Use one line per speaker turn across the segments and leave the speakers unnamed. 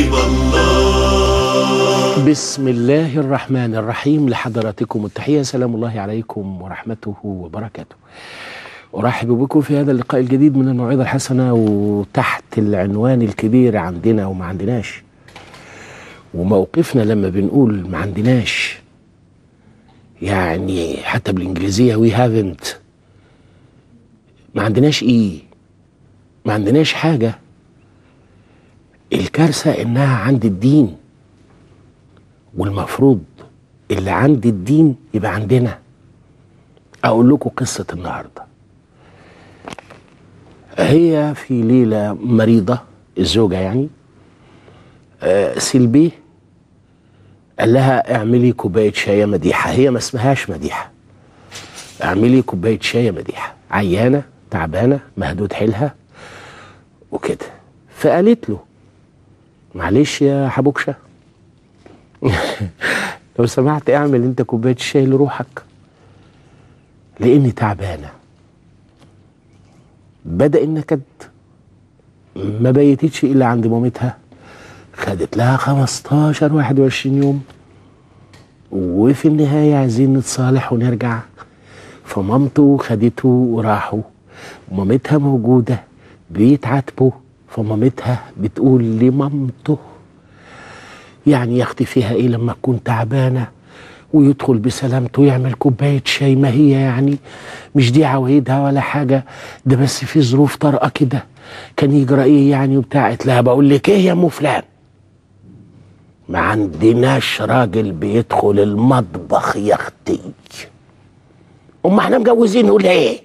حبيب الله
بسم الله الرحمن الرحيم لحضراتكم التحية سلام الله عليكم ورحمته وبركاته أرحب بكم في هذا اللقاء الجديد من الموعظة الحسنة وتحت العنوان الكبير عندنا وما عندناش وموقفنا لما بنقول ما عندناش يعني حتى بالإنجليزية we haven't ما عندناش إيه ما عندناش حاجة الكارثة إنها عند الدين والمفروض اللي عند الدين يبقى عندنا اقول لكم قصه النهارده هي في ليله مريضه الزوجه يعني آه سلبي قال لها اعملي كوبايه شاي مديحه هي ما اسمهاش مديحه اعملي كوبايه شاي مديحه عيانه تعبانه مهدود حيلها وكده فقالت له معلش يا حبوكشه لو سمحت اعمل انت كوبايه الشاي لروحك لاني تعبانه بدا النكد ما بيتتش الا عند مامتها خدت لها 15 21 يوم وفي النهايه عايزين نتصالح ونرجع فمامته خدته وراحوا ومامتها موجوده بيتعاتبوا فمامتها بتقول لمامته يعني يا اختي فيها ايه لما تكون تعبانه ويدخل بسلامته يعمل كوبايه شاي ما هي يعني مش دي عوايدها ولا حاجه ده بس في ظروف طارئه كده كان يجرى ايه يعني وبتاع قلت لها بقول لك ايه يا ام فلان ما عندناش راجل بيدخل المطبخ يا اختي امال احنا مجوزينه ليه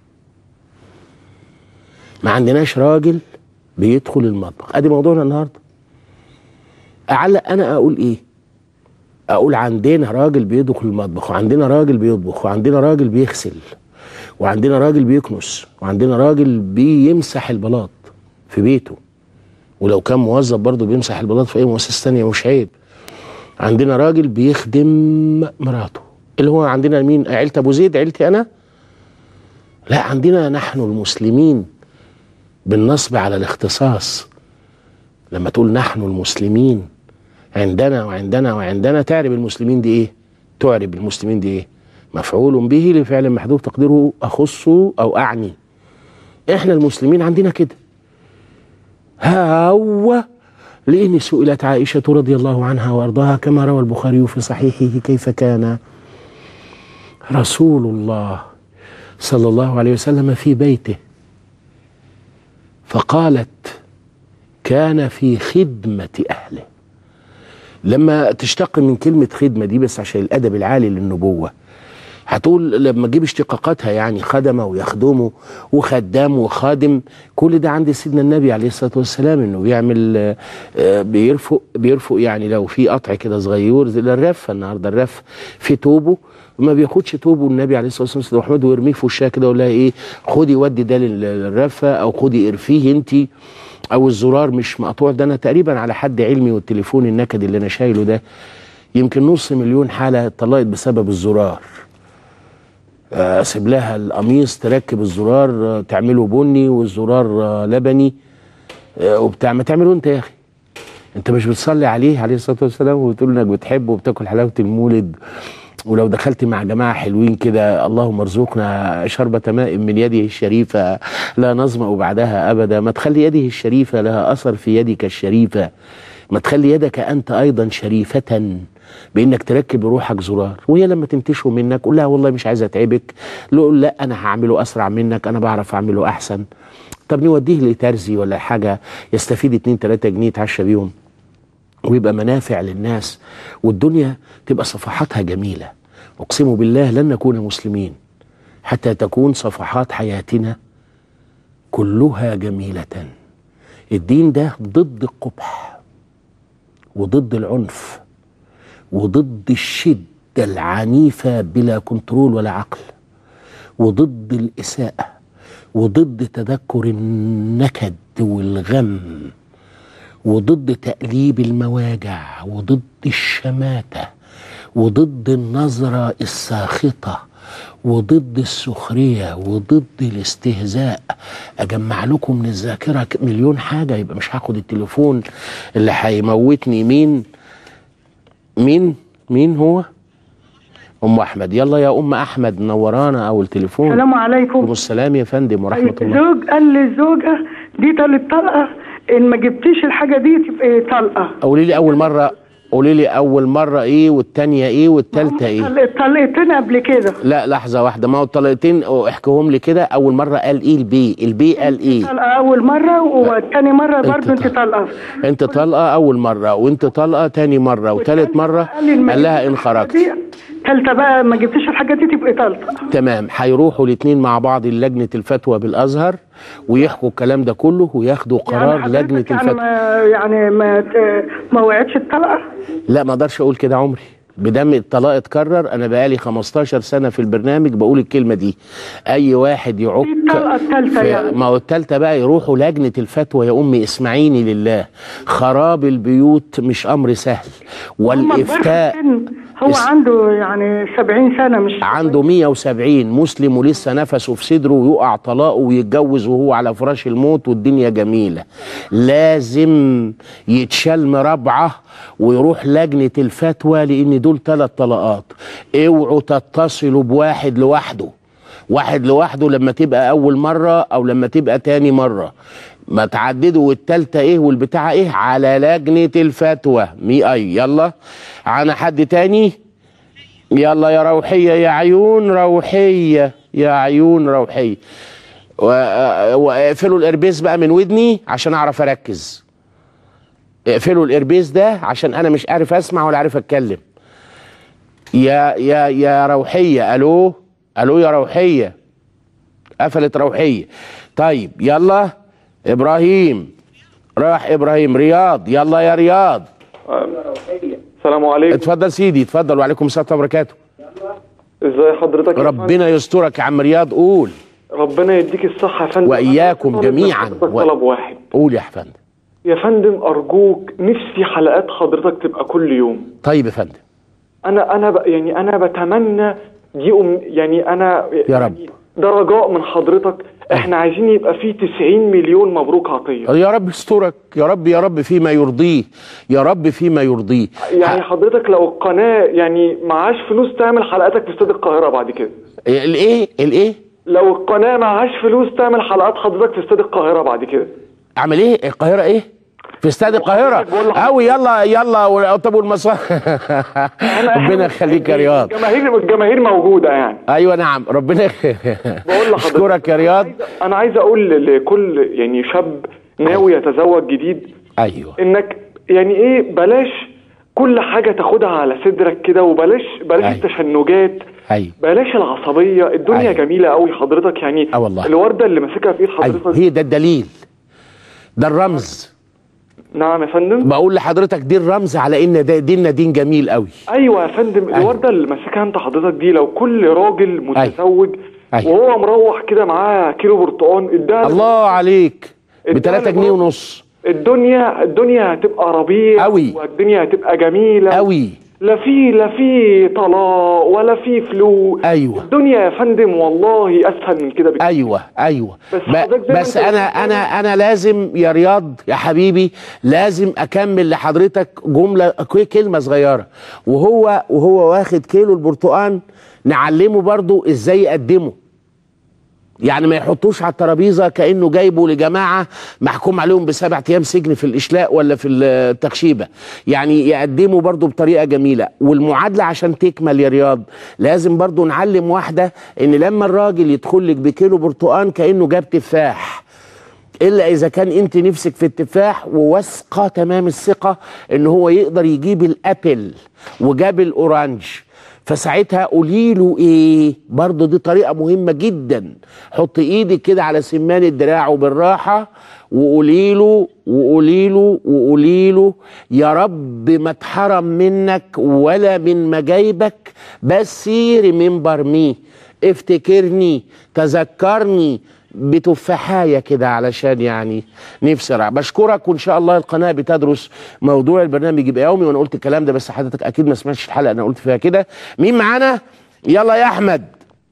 ما عندناش راجل بيدخل المطبخ ادي موضوعنا النهارده اعلق انا اقول ايه اقول عندنا راجل بيدخل المطبخ وعندنا راجل بيطبخ وعندنا راجل بيغسل وعندنا راجل بيكنس وعندنا راجل بيمسح البلاط في بيته ولو كان موظف برضه بيمسح البلاط في اي مؤسسه ثانيه مش عيب عندنا راجل بيخدم مراته اللي هو عندنا مين عيله ابو زيد عيلتي انا لا عندنا نحن المسلمين بالنصب على الاختصاص لما تقول نحن المسلمين عندنا وعندنا وعندنا تعرب المسلمين دي ايه تعرب المسلمين دي ايه مفعول به لفعل محذوف تقديره اخص او اعني احنا المسلمين عندنا كده هو لاني سئلت عائشه رضي الله عنها وارضاها كما روى البخاري في صحيحه كيف كان رسول الله صلى الله عليه وسلم في بيته فقالت كان في خدمة أهله لما تشتق من كلمة خدمة دي بس عشان الأدب العالي للنبوة هتقول لما تجيب اشتقاقاتها يعني خدمه ويخدمه وخدام وخادم كل ده عند سيدنا النبي عليه الصلاه والسلام انه بيعمل بيرفق بيرفق يعني لو في قطع كده صغير زي الرف النهارده الرف في توبه ما بياخدش توبه النبي عليه الصلاه والسلام محمد ويرميه في وشها كده ويقول لها ايه خدي ودي ده للرفه او خدي ارفيه انت او الزرار مش مقطوع ده انا تقريبا على حد علمي والتليفون النكد اللي انا شايله ده يمكن نص مليون حاله اتطلقت بسبب الزرار اسيب لها القميص تركب الزرار تعمله بني والزرار لبني وبتاع ما تعمله انت يا اخي انت مش بتصلي عليه عليه الصلاه والسلام وبتقول انك بتحبه وبتاكل حلاوه المولد ولو دخلت مع جماعه حلوين كده اللهم ارزقنا شربة ماء من يده الشريفه لا نظمأ بعدها ابدا ما تخلي يده الشريفه لها اثر في يدك الشريفه ما تخلي يدك انت ايضا شريفه بانك تركب لروحك زرار وهي لما تنتشه منك قول لها والله مش عايز اتعبك قول لا انا هعمله اسرع منك انا بعرف اعمله احسن طب نوديه لترزي ولا حاجه يستفيد 2 3 جنيه يتعشى بيهم ويبقى منافع للناس والدنيا تبقى صفحاتها جميله اقسم بالله لن نكون مسلمين حتى تكون صفحات حياتنا كلها جميله الدين ده ضد القبح وضد العنف وضد الشده العنيفه بلا كنترول ولا عقل وضد الاساءه وضد تذكر النكد والغم وضد تأليب المواجع وضد الشماتة وضد النظرة الساخطة وضد السخريه وضد الاستهزاء اجمع لكم من الذاكره ك- مليون حاجه يبقى مش هاخد التليفون اللي هيموتني مين مين مين هو ام احمد يلا يا ام احمد نورانا او التليفون
السلام
عليكم
عليكم
السلام يا فندم ورحمه الله
زوج قال للزوجة دي تالت طلقة ان ما جبتيش الحاجة دي تبقى طلقة
قولي لي اول مره قولي لي اول مره ايه والتانيه ايه والتالته ايه
طلق- طلقتين قبل كده
لا لحظه واحده ما هو الطلقتين احكيهم لي كده اول مره قال ايه البي البي قال ايه
طلقة أول مرة وتاني مرة
أنت
برضه أنت
طلق.
طلقة
انت طلقه اول مره وانت طلقه تاني مره وتالت مره
قال لي ما
قال لها
جبتيش
ان
الحاجة
خرجت
دي، تالتة بقى ما جبتيش الحاجة دي تبقى طلقة
تمام هيروحوا الاثنين مع بعض لجنه الفتوى بالازهر ويحكوا الكلام ده كله وياخدوا قرار
يعني
لجنه
حضرتك يعني
الفتوى
ما يعني ما ت- ما وقعتش الطلقة
لا ما اقدرش اقول كده عمري بدم الطلاق اتكرر انا بقالي 15 سنه في البرنامج بقول الكلمه دي اي واحد يعك
دي الطلقة التالتة
في-
يعني.
ما هو التالتة بقى يروحوا لجنة الفتوى يا أمي اسمعيني لله خراب البيوت مش أمر سهل
هم
والإفتاء
كبار في السن. هو
اس-
عنده يعني 70 سنة مش
عنده 170 مسلم ولسه نفسه في صدره ويقع طلاقه ويتجوز وهو على فراش الموت والدنيا جميلة لازم يتشال مربعة ويروح لجنة الفتوى لأن دول ثلاث طلقات اوعوا تتصلوا بواحد لوحده واحد لوحده لما تبقى أول مرة أو لما تبقى تاني مرة ما تعددوا والتالتة ايه والبتاعة ايه على لجنة الفتوى مي اي يلا عنا حد تاني يلا يا روحية يا عيون روحية يا عيون روحية و- واقفلوا الاربيز بقى من ودني عشان اعرف اركز اقفلوا الاربيز ده عشان انا مش عارف اسمع ولا عارف اتكلم يا يا يا روحية الو الو يا روحية قفلت روحية طيب يلا ابراهيم راح ابراهيم رياض يلا يا رياض
السلام عليكم
اتفضل سيدي اتفضل وعليكم السلام ورحمة الله وبركاته
ازاي حضرتك يا
ربنا يسترك يا عم رياض قول
فندم؟ ربنا يديك الصحة يا فندم
وإياكم
أنا طالب من
جميعاً.
حضرتك
و-
طلب واحد
قول يا فندم
يا فندم أرجوك نفسي حلقات حضرتك تبقى كل يوم
طيب يا فندم
أنا أنا ب... يعني أنا بتمنى دي أم... يعني أنا
يا رب.
يعني ده رجاء من حضرتك احنا عايزين يبقى فيه 90 مليون مبروك عطية
يا رب استرك يا رب يا رب فيما يرضيه يا رب فيما يرضيه
يعني
ح-
حضرتك لو القناة يعني معاش فلوس تعمل حلقاتك في استاد القاهرة بعد كده
الايه الايه
لو القناة معاش فلوس تعمل حلقات حضرتك في استاد القاهرة بعد كده
اعمل ايه القاهره ايه في استاد القاهره
بقول لحضرتك-
قوي يلا يلا و- طب والمصا ربنا يخليك يا رياض
الجماهير الجماهير موجودة يعني
ايوه نعم ربنا
بقول لحضرتك
اشكرك يا رياض
انا عايز اقول لكل يعني شاب ناوي يتزوج جديد
ايوه
انك يعني ايه بلاش كل حاجه تاخدها على صدرك كده وبلاش بلاش
أيوة.
التشنجات
ايوه
بلاش العصبيه الدنيا
أيوة.
جميله قوي حضرتك يعني
آه والله.
الورده اللي ماسكها في ايد
ايوه
حضرتك
هي ده الدليل ده الرمز
نعم يا فندم
بقول لحضرتك دي الرمز على ان ده ديننا دين جميل قوي
ايوه يا فندم
أيوة.
الورده اللي ماسكها انت حضرتك دي لو كل راجل متزوج
أيوة.
وهو مروح كده معاه كيلو برتقان اداها
الله عليك ب
اداها
3 جنيه
لمراته.
ونص
الدنيا الدنيا هتبقى ربيع
أوي.
والدنيا هتبقى جميله
قوي
لا في لا في طلاق ولا في فلوس
ايوه
الدنيا يا فندم والله اسهل من كده بكتير
ايوه ايوه
بس
ب-
حضرتك زي ما
بس
أنت
انا
قلت
انا انا لازم يا رياض يا حبيبي لازم اكمل لحضرتك جمله ك- كلمه صغيره وهو وهو واخد كيلو البرتقال نعلمه برضو ازاي يقدمه يعني ما يحطوش على الترابيزه كانه جايبه لجماعه محكوم عليهم بسبع ايام سجن في الاشلاء ولا في التخشيبه يعني يقدموا برضو بطريقه جميله والمعادله عشان تكمل يا رياض لازم برضو نعلم واحده ان لما الراجل يدخل لك بكيلو برتقان كانه جاب تفاح الا اذا كان انت نفسك في التفاح وواثقه تمام الثقه ان هو يقدر يجيب الابل وجاب الاورانج فساعتها قولي له ايه برضه دي طريقه مهمه جدا حط ايدك كده على سمان الدراع وبالراحه وقولي له وقولي له وقولي له يا رب ما اتحرم منك ولا من مجايبك بس ريمبر مي افتكرني تذكرني بتفاحية كده علشان يعني نفسي أرع. بشكرك وان شاء الله القناه بتدرس موضوع البرنامج يبقى يومي وانا قلت الكلام ده بس حضرتك اكيد ما سمعتش الحلقه انا قلت فيها كده مين معانا يلا يا احمد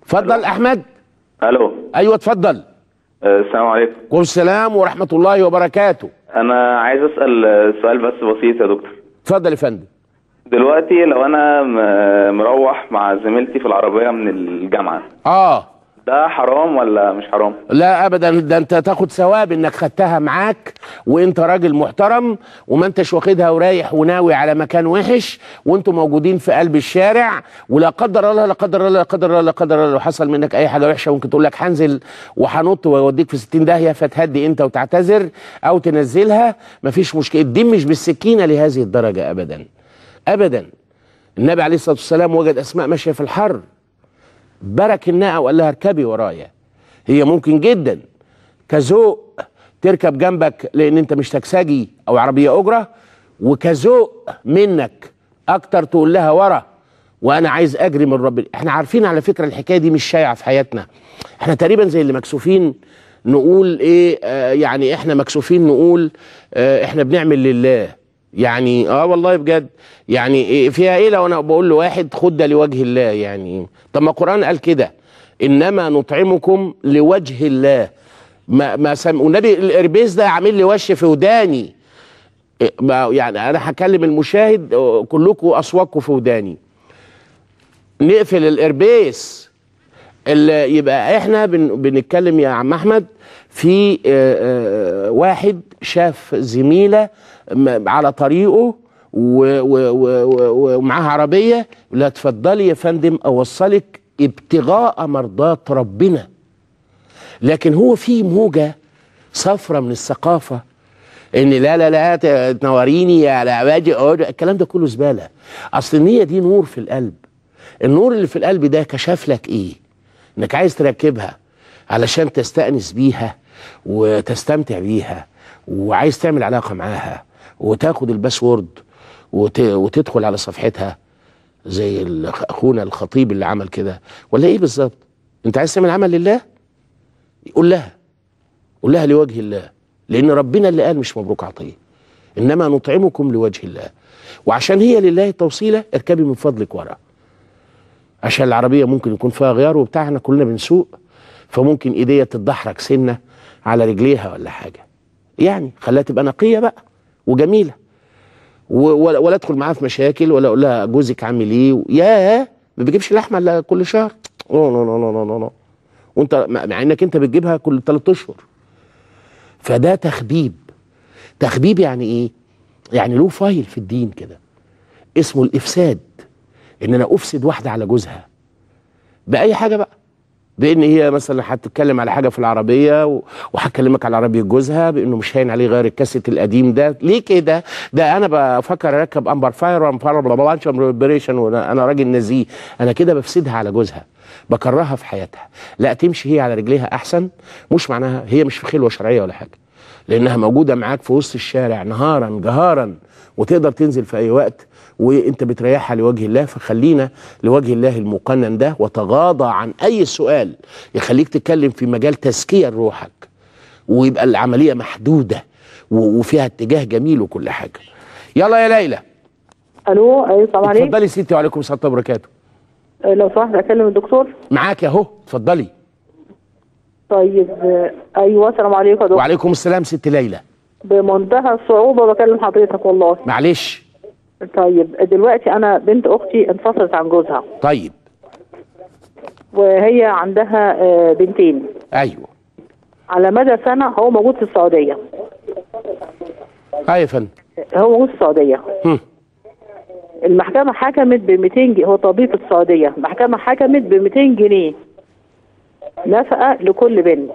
اتفضل احمد
الو
ايوه اتفضل
آه، السلام عليكم
قل السلام ورحمه الله وبركاته
انا عايز اسال آه، سؤال بس بسيط يا دكتور
اتفضل يا فندم
دلوقتي لو انا م- مروح مع زميلتي في العربيه من الجامعه
اه
ده حرام ولا مش حرام
لا ابدا ده انت تاخد ثواب انك خدتها معاك وانت راجل محترم وما انتش واخدها ورايح وناوي على مكان وحش وانتوا موجودين في قلب الشارع ولا قدر الله لا قدر الله لا قدر الله لا قدر الله لو حصل منك اي حاجه وحشه ممكن تقول لك هنزل وهنط واوديك في 60 داهيه فتهدي انت وتعتذر او تنزلها مفيش مشكله الدين مش بالسكينه لهذه الدرجه ابدا ابدا النبي عليه الصلاه والسلام وجد اسماء ماشيه في الحر برك الناقه وقال لها اركبي ورايا هي ممكن جدا كذوق تركب جنبك لان انت مش تكسجي او عربيه اجره وكذوق منك اكتر تقول لها ورا وانا عايز اجري من ربنا احنا عارفين على فكره الحكايه دي مش شائعه في حياتنا احنا تقريبا زي اللي مكسوفين نقول ايه آه يعني احنا مكسوفين نقول آه احنا بنعمل لله يعني اه والله بجد يعني إيه فيها ايه لو انا بقول لواحد خد ده لوجه الله يعني طب ما القران قال كده انما نطعمكم لوجه الله ما ما سم... والنبي الاربيز ده عامل لي وش في وداني إيه، ما يعني انا هكلم المشاهد آه، كلكم اصواتكم في وداني نقفل الاربيس اللي يبقى احنا بن بنتكلم يا عم احمد في آه، آه، واحد شاف زميله م- على طريقه و- و- و- و- ومعاها عربيه لا تفضلي يا فندم اوصلك ابتغاء مرضات ربنا لكن هو في موجه صفرة من الثقافه ان لا لا لا ت- تنوريني يا لا باجي أقعد. الكلام ده كله زباله اصل النيه دي نور في القلب النور اللي في القلب ده كشف لك ايه انك عايز تركبها علشان تستأنس بيها وتستمتع بيها وعايز تعمل علاقة معاها وتاخد الباسورد وت... وتدخل على صفحتها زي ال- اخونا الخطيب اللي عمل كده ولا ايه بالظبط انت عايز تعمل عمل لله قول لها قول لها لوجه الله لان ربنا اللي قال مش مبروك عطيه انما نطعمكم لوجه الله وعشان هي لله التوصيله اركبي من فضلك ورا عشان العربيه ممكن يكون فيها غيار وبتاع احنا كلنا بنسوق فممكن ايديا تتدحرج سنه على رجليها ولا حاجه يعني خليها تبقى نقيه بقى وجميله و- ولا, ولا ادخل معاها في مشاكل ولا اقول لها جوزك عامل ايه ياه ما بيجيبش لحمه الا كل شهر لا لا لا لا لا لا وانت مع مع انك انت بتجيبها كل ثلاث اشهر فده تخبيب تخبيب يعني ايه يعني له فايل في الدين كده اسمه الافساد ان انا افسد واحده على جوزها باي حاجه بقى بان هي مثلا هتتكلم على حاجه في العربيه و- وهتكلمك على عربيه جوزها بانه مش هين عليه غير الكاسيت القديم ده ليه كده ده انا بفكر اركب امبر فاير وامبر بريشن وانا أنا راجل نزيه انا كده بفسدها على جوزها بكرهها في حياتها لا تمشي هي على رجليها احسن مش معناها هي مش في خلوه شرعيه ولا حاجه لانها موجوده معاك في وسط الشارع نهارا جهارا وتقدر تنزل في اي وقت وانت بتريحها لوجه الله فخلينا لوجه الله المقنن ده وتغاضى عن اي سؤال يخليك تتكلم في مجال تزكيه لروحك ويبقى العمليه محدوده و- وفيها اتجاه جميل وكل حاجه يلا يا ليلى
الو ايوه السلام عليكم
اتفضلي ستي وعليكم السلام ورحمه الله وبركاته
آه، لو سمحت اكلم الدكتور
معاك اهو اتفضلي
طيب آه، ايوه السلام عليكم يا دكتور
وعليكم السلام ست ليلى
بمنتهى الصعوبه بكلم حضرتك والله
معلش
طيب دلوقتي انا بنت اختي انفصلت عن جوزها
طيب
وهي عندها آه، بنتين
ايوه
على مدى سنه هو موجود في السعوديه
ايوه يا فندم
هو موجود في السعوديه
هم.
المحكمه حكمت ب 200 جنيه هو طبيب في السعوديه المحكمه حكمت ب 200 جنيه نفقه لكل بنت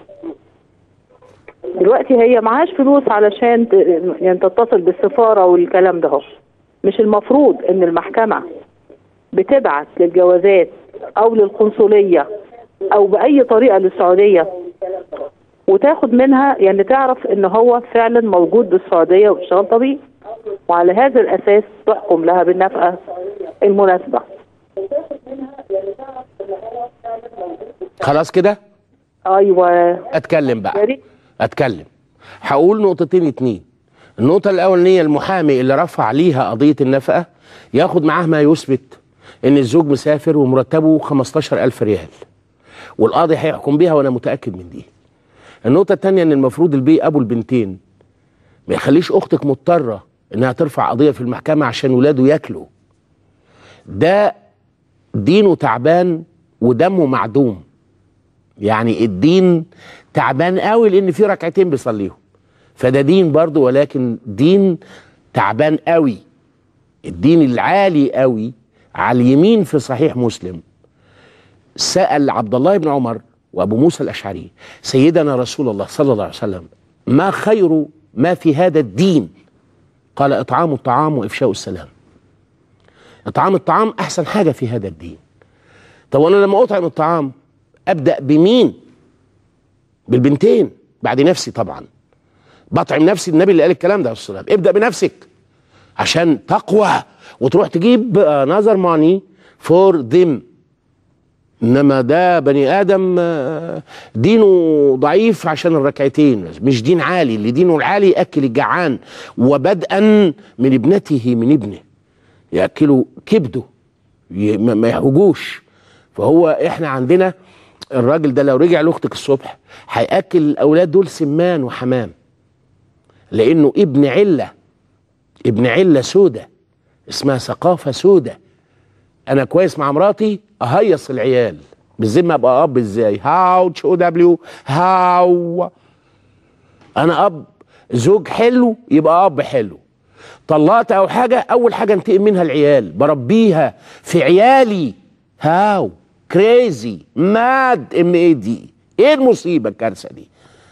دلوقتي هي معهاش فلوس علشان ت... يعني تتصل بالسفاره والكلام ده هو. مش المفروض ان المحكمه بتبعت للجوازات او للقنصليه او باي طريقه للسعوديه وتاخد منها يعني تعرف ان هو فعلا موجود بالسعوديه وبيشتغل طبيب وعلى هذا الاساس تحكم لها بالنفقه المناسبه
خلاص كده
ايوه
اتكلم
يا
بقى
ريت
اتكلم هقول نقطتين اتنين النقطة الأولانية المحامي اللي رفع ليها قضية النفقة ياخد معاه ما يثبت ان الزوج مسافر ومرتبه 15000 ريال والقاضي هيحكم بيها وانا متاكد من دي النقطه الثانيه ان المفروض البي ابو البنتين ما يخليش اختك مضطره انها ترفع قضيه في المحكمه عشان ولاده ياكلوا ده دينه تعبان ودمه معدوم يعني الدين تعبان قوي لان في ركعتين بيصليهم فده دين برضه ولكن دين تعبان قوي الدين العالي قوي على اليمين في صحيح مسلم سأل عبد الله بن عمر وأبو موسى الأشعري سيدنا رسول الله صلى الله عليه وسلم ما خير ما في هذا الدين قال إطعام الطعام وإفشاء السلام إطعام الطعام أحسن حاجة في هذا الدين طب وأنا لما أطعم الطعام أبدأ بمين بالبنتين بعد نفسي طبعا بطعم نفسي النبي اللي قال الكلام ده عليه الصلاة والسلام ابدأ بنفسك عشان تقوى وتروح تجيب نظر ماني فور ذم انما ده بني ادم آه، دينه ضعيف عشان الركعتين مش دين عالي اللي دينه العالي ياكل الجعان وبدءا من ابنته من ابنه ياكلوا كبده ي- ما ما يحوجوش فهو احنا عندنا الراجل ده لو رجع لاختك الصبح هياكل الاولاد دول سمان وحمام لانه ابن عله ابن عله سودة اسمها ثقافه سودة انا كويس مع مراتي اهيص العيال بالذمه ابقى اب ازاي هاو او دبليو هاو انا اب زوج حلو يبقى اب حلو طلقت او حاجه اول حاجه انتقم منها العيال بربيها في عيالي هاو كريزي ماد ام اي دي ايه المصيبه الكارثه دي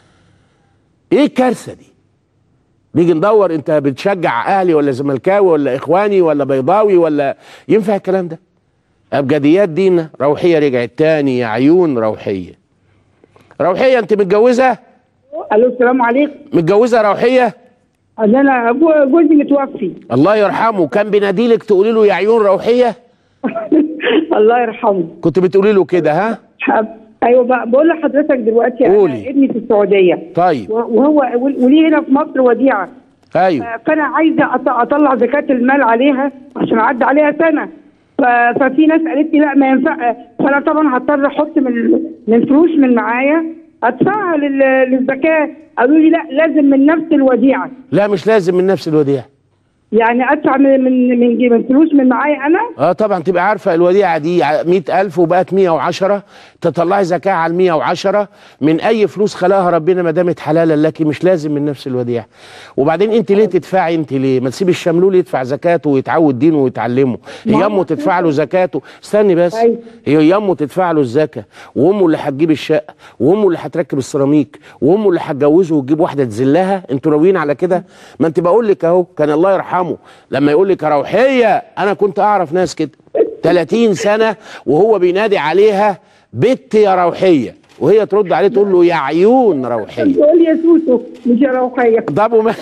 ايه الكارثه دي نيجي ندور انت بتشجع اهلي ولا زملكاوي ولا اخواني ولا بيضاوي ولا ينفع الكلام ده ابجديات دينا روحيه رجعت تاني يا عيون روحيه روحيه انت متجوزه
الو السلام عليكم
متجوزه روحيه
أنا انا جو- جوزي متوفي
الله يرحمه كان بيناديلك تقولي له يا عيون روحيه
الله يرحمه
كنت بتقولي له كده ها
حب. ايوه بقى بقول لحضرتك دلوقتي
قولي.
انا ابني في السعوديه
طيب
و- وهو وليه هنا في مصر وديعه
ايوه
فانا عايزه أط- اطلع زكاه المال عليها عشان عدى عليها سنه ف- ففي ناس قالت لي لا ما ينفع فانا طبعا هضطر احط من من فلوس من معايا ادفعها لل- للزكاه قالوا لي لا لازم من نفس الوديعه
لا مش لازم من نفس الوديعه
يعني ادفع من من من, من فلوس من معايا انا
اه طبعا تبقى عارفه الوديعه دي مئة ألف وبقت 110 تطلعي زكاه على ال 110 من اي فلوس خلاها ربنا ما دامت حلالا لك مش لازم من نفس الوديعه وبعدين انت ليه تدفعي انت ليه ما تسيب الشملول يدفع زكاته ويتعود دينه ويتعلمه هي امه تدفع له زكاته استني بس
أيوة.
هي امه تدفع له الزكاه وامه اللي هتجيب الشقه وامه اللي هتركب السيراميك وامه اللي هتجوزه وتجيب واحده تذلها انتوا ناويين على كده ما انت بقول لك اهو كان الله يرحمه لما يقول لك يا روحيه انا كنت اعرف ناس كده 30 سنه وهو بينادي عليها بت يا روحيه وهي ترد عليه تقول له يا عيون روحيه
تقول لي يا سوسو مش يا روحيه
طب وما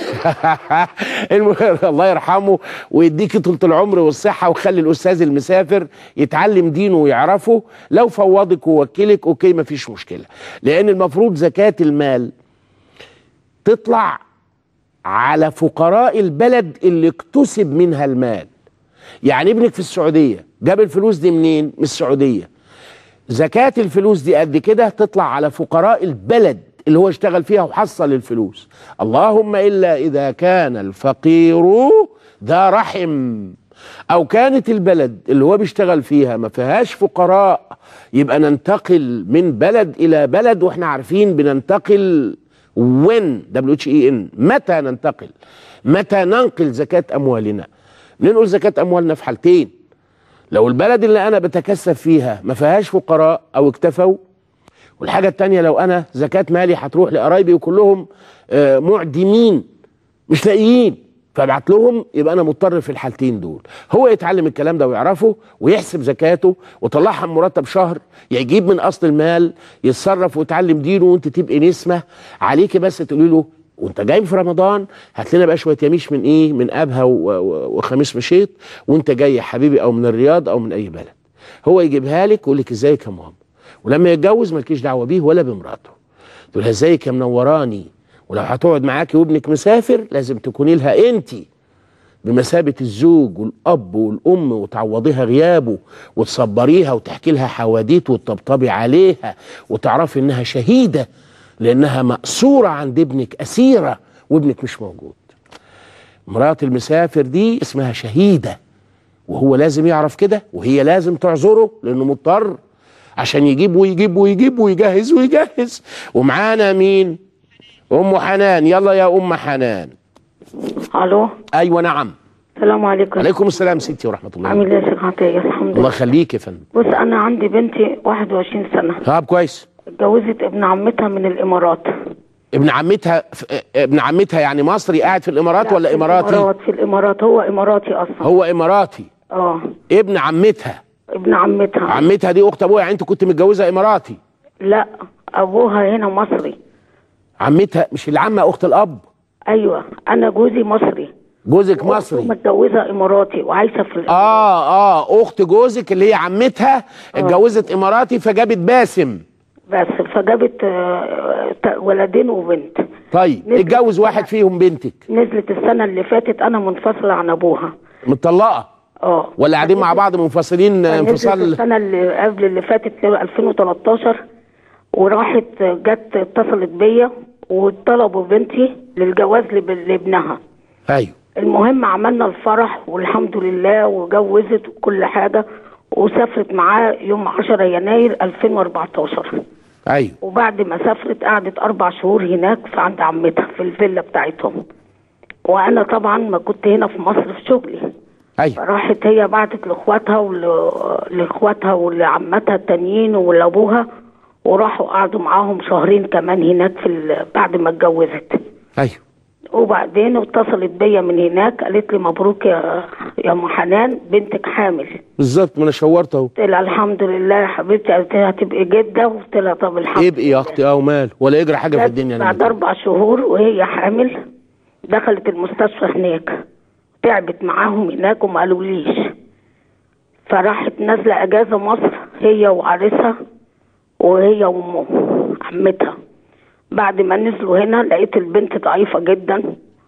المهم الله يرحمه ويديكي طولة العمر والصحة ويخلي الأستاذ المسافر يتعلم دينه ويعرفه لو فوضك ووكلك أوكي مفيش مشكلة لأن المفروض زكاة المال تطلع على فقراء البلد اللي اكتسب منها المال يعني ابنك في السعودية جاب الفلوس دي منين؟ من السعودية زكاة الفلوس دي قد كده تطلع على فقراء البلد اللي هو اشتغل فيها وحصل الفلوس اللهم إلا إذا كان الفقير ذا رحم أو كانت البلد اللي هو بيشتغل فيها ما فيهاش فقراء يبقى ننتقل من بلد إلى بلد وإحنا عارفين بننتقل وين دبليو اتش اي ان متى ننتقل متى ننقل زكاة أموالنا ننقل زكاة أموالنا في حالتين لو البلد اللي انا بتكسب فيها ما فيهاش فقراء او اكتفوا والحاجه التانية لو انا زكاه مالي هتروح لقرايبي وكلهم آه، معدمين مش لاقيين فابعت لهم يبقى انا مضطر في الحالتين دول هو يتعلم الكلام ده ويعرفه ويحسب زكاته وطلعها من مرتب شهر يجيب من اصل المال يتصرف ويتعلم دينه وانت تبقي نسمه عليكي بس تقولي له وانت جاي في رمضان هات لنا بقى شويه يميش من ايه من ابها و- و- وخميس مشيط وانت جاي يا حبيبي او من الرياض او من اي بلد هو يجيبها لك ويقول لك ازيك يا ماما ولما يتجوز مالكيش دعوه بيه ولا بمراته تقول لها ازيك يا منوراني ولو هتقعد معاكي وابنك مسافر لازم تكوني لها انت بمثابة الزوج والأب والأم وتعوضيها غيابه وتصبريها وتحكي لها حواديت وتطبطبي عليها وتعرفي إنها شهيدة لأنها مأسورة عند ابنك أسيرة وابنك مش موجود مرات المسافر دي اسمها شهيدة وهو لازم يعرف كده وهي لازم تعذره لأنه مضطر عشان يجيب ويجيب ويجيب ويجهز ويجهز ومعانا مين أم حنان يلا يا أم حنان
الو
أيوة نعم
السلام عليكم
عليكم السلام ستي ورحمة الله
عامل ايه يا شيخ عطيه الحمد
الله
لله
يخليك يا فندم
بص انا عندي بنتي 21 سنه
طب كويس
اتجوزت ابن عمتها من الامارات
ابن عمتها ف- ابن عمتها يعني مصري قاعد في الامارات
لا،
ولا
في
اماراتي
الامارات في الامارات هو اماراتي اصلا
هو اماراتي
اه
ابن عمتها
ابن عمتها
عمتها دي اخت ابوها يعني انت كنت متجوزه اماراتي
لا ابوها هنا مصري
عمتها مش العمه اخت الاب
ايوه انا جوزي مصري
جوزك مصري
متجوزه اماراتي وعايشه في الامارات
اه اه اخت جوزك اللي هي عمتها اتجوزت اماراتي فجابت باسم
بس فجابت آه، ت- ولدين وبنت
طيب
نزلت
اتجوز واحد فيهم بنتك
نزلت السنه اللي فاتت انا منفصله عن ابوها
متطلقه
اه
ولا قاعدين مع بعض منفصلين آه،
نزلت
انفصال
السنة اللي قبل اللي فاتت اللي هو 2013 وراحت جت اتصلت بيا وطلبوا بنتي للجواز لب- لابنها
ايوه
المهم عملنا الفرح والحمد لله وجوزت وكل حاجة وسافرت معاه يوم 10 يناير 2014
ايوه
وبعد ما سافرت قعدت أربع شهور هناك في عند عمتها في الفيلا بتاعتهم وأنا طبعا ما كنت هنا في مصر في شغلي
ايوه
راحت هي بعتت لاخواتها ول- لاخواتها ولعمتها التانيين ولابوها وراحوا قعدوا معاهم شهرين كمان هناك في ال- بعد ما اتجوزت
ايوه
وبعدين اتصلت بيا من هناك قالت لي مبروك يا يا ام حنان بنتك حامل
بالظبط ما انا شورت اهو
قلت لها الحمد لله يا حبيبتي قالت لي هتبقي جده قلت لها طب الحمد
ابقي يا اختي اه ومال ولا يجرى حاجه في
بس
الدنيا أنا
بعد
متأكد.
اربع شهور وهي حامل دخلت المستشفى هناك تعبت معاهم هناك وما قالوليش فراحت نازله اجازه مصر هي وعريسها وهي وامه عمتها بعد ما نزلوا هنا لقيت البنت ضعيفه جدا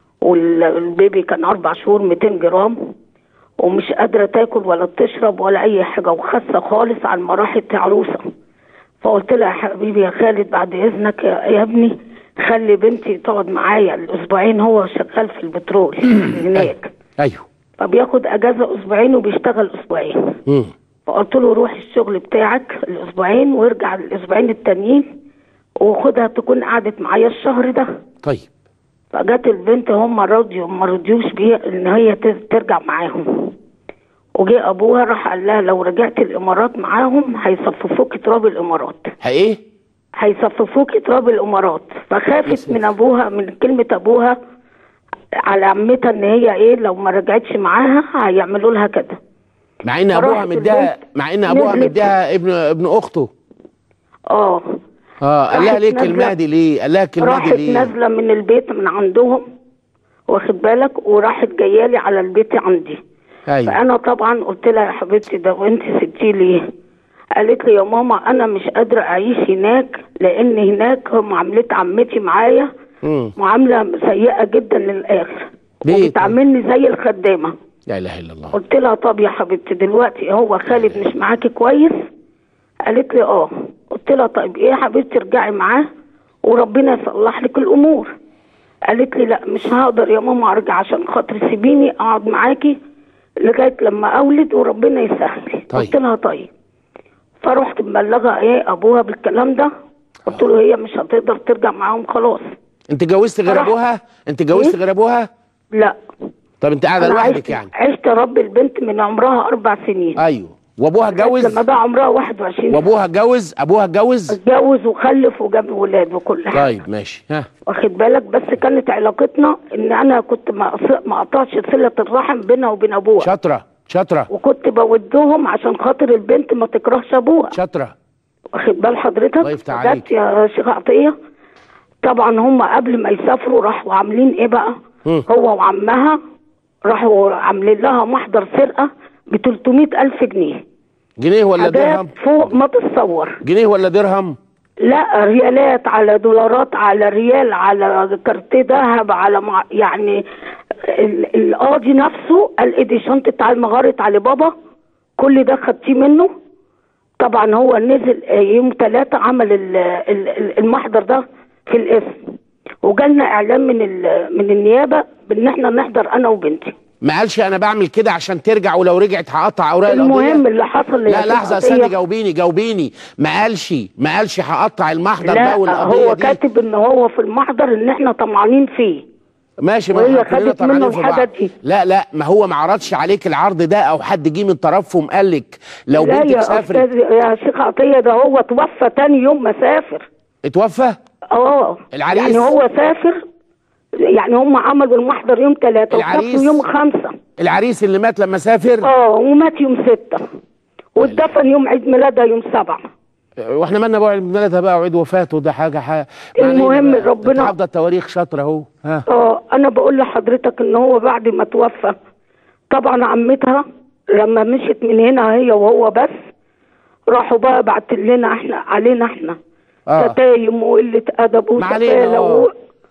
والبيبي كان اربع شهور 200 جرام ومش قادره تاكل ولا تشرب ولا اي حاجه وخاسه خالص عن ما راحت عروسه فقلت لها يا حبيبي يا خالد بعد اذنك يا, يا ابني خلي بنتي تقعد معايا الاسبوعين هو شغال في البترول هناك
ايوه
فبياخد اجازه اسبوعين وبيشتغل اسبوعين
مم.
فقلت له روح الشغل بتاعك الاسبوعين وارجع الاسبوعين التانيين وخدها تكون قعدت معايا الشهر ده
طيب
فجت البنت هم رضيوا ما رضيوش بيها ان هي ت- ترجع معاهم وجه ابوها راح قال لها لو رجعت الامارات معاهم هيصففوك تراب الامارات
ايه
هيصففوك تراب الامارات فخافت من ابوها من كلمه ابوها على عمتها ان هي ايه لو ما رجعتش معاها هيعملوا لها كده
مع ان ابوها
فراحت
مديها
البنت
مع ان ابوها
نزلت.
مديها ابن ابن اخته
اه
اه قال لها
راحت
ليه
نازلة-
الكلمه دي ليه قال لها الكلمه دي
راحت
ليه
نازله من البيت من عندهم واخد بالك وراحت جايالي على البيت عندي
ايوه
فانا طبعا قلت لها يا حبيبتي ده وانت سبتي ليه قالت لي يا ماما انا مش قادره اعيش هناك لان هناك معامله عمتي معايا
مم.
معامله سيئه جدا للاخر
ليه طيب؟
وبتعاملني زي الخدامه
لا اله الا الله
قلت لها طب يا حبيبتي دلوقتي هو خالد مش معاكي كويس قالت لي اه قلت لها طيب ايه يا حبيبتي ارجعي معاه وربنا يصلح لك الامور قالت لي لا مش هقدر يا ماما ارجع عشان خاطر سيبيني اقعد معاكي لغايه لما اولد وربنا يسهل
طيب.
قلت لها طيب فرحت مبلغه ايه ابوها بالكلام ده قلت له هي مش هتقدر ترجع معاهم خلاص
انت اتجوزت غير
فرحت.
ابوها انت اتجوزت
إيه؟
غير ابوها
لا
طب انت قاعده
أنا
لوحدك
عشت-
يعني
عشت رب البنت من عمرها اربع سنين
ايوه وابوها اتجوز
لما بقى عمرها 21
وابوها اتجوز ابوها اتجوز
اتجوز وخلف وجاب ولاد وكل حاجه
طيب ماشي ها
واخد بالك بس كانت علاقتنا ان انا كنت ما أقص- ما اقطعش صله الرحم بينها وبين ابوها
شاطره شاطره
وكنت بودهم عشان خاطر البنت ما تكرهش ابوها
شاطره
واخد بال حضرتك
الله يفتح
فجت
عليك.
يا شيخ عطيه طبعا هم قبل ما يسافروا راحوا عاملين ايه بقى
مم.
هو وعمها راحوا عاملين لها محضر سرقه ب 300 الف جنيه
جنيه ولا
حاجات
درهم
فوق ما تتصور
جنيه ولا درهم
لا ريالات على دولارات على ريال على كارت ذهب على مع يعني ال- القاضي نفسه قال ايه دي شنطة بتاع المغارة علي بابا كل ده خدتيه منه طبعا هو نزل يوم ثلاثة عمل ال- ال- ال- المحضر ده في الاسم وجالنا اعلان من ال- من النيابة بان احنا نحضر انا وبنتي
ما قالش انا بعمل كده عشان ترجع ولو رجعت هقطع اوراق
المهم
القضيه
اللي حصل
لا
يا
لحظه
شيخ
استني
عطية،
جاوبيني جاوبيني ما قالش ما قالش هقطع المحضر
لا
بقى والقضيه
هو
دي
كاتب ان هو في المحضر ان احنا طمعانين فيه
ماشي ما
وهي
احنا كلنا
خدت
طمعانين
منه
في
الحاجة
بعض.
دي.
لا لا ما هو ما عرضش عليك العرض ده او حد جه من طرفهم قال لك لو
لا
بنتك
يا
سافرت
استاذ يا شيخ عطيه ده هو توفى تاني يوم ما سافر
اتوفى
اه
العريس؟
يعني هو سافر يعني هم عملوا المحضر يوم ثلاثة
العريس؟
وسافروا يوم خمسة
العريس اللي مات لما سافر
اه ومات يوم ستة واتدفن يوم عيد ميلادها يوم سبعة
واحنا مالنا بقى عيد ميلادها بقى وعيد وفاته ده حاجه حاجه
المهم ربنا-
حافظه التواريخ شاطره اهو ها
اه انا بقول لحضرتك ان هو بعد ما توفى طبعا عمتها لما مشيت من هنا هي وهو بس راحوا بقى بعت لنا احنا علينا احنا
آه.
شتايم وقلة ادب
ما علينا،
وسفالة
آه.
و...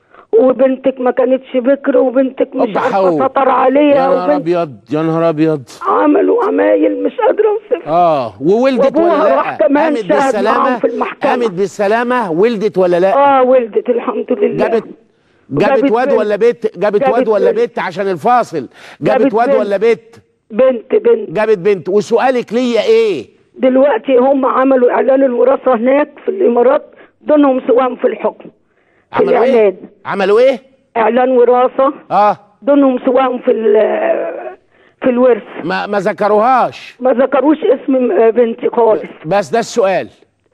وبنتك ما كانتش بكر وبنتك مش
أوبا
عارفه
حو.
سطر
يا
عليها
نهار
وبنت
ابيض يا نهار ابيض
عملوا عمايل مش قادره اوصفها
اه وولدت ولا
وأبوها
لا
راح كمان
قامت
شاهد معاهم
بالسلامه
في المحكمة.
قامت بالسلامه ولدت ولا لا
اه ولدت الحمد لله
جابت جابت
جابت
واد
بنت.
ولا بنت جابت
جابت
واد ولا
بنت.
بنت عشان الفاصل جابت
جابت
واد
بنت.
ولا بنت
بنت بنت
جابت بنت وسؤالك ليا ايه
دلوقتي هم عملوا اعلان الوراثه هناك في الامارات دونهم سواهم في الحكم في
عملوا
الاعلان
ايه عملوا ايه
اعلان وراثه
اه
دونهم سواهم في ال- في الورث
ما ما ذكروهاش
ما ذكروش اسم بنتي خالص
بس ده السؤال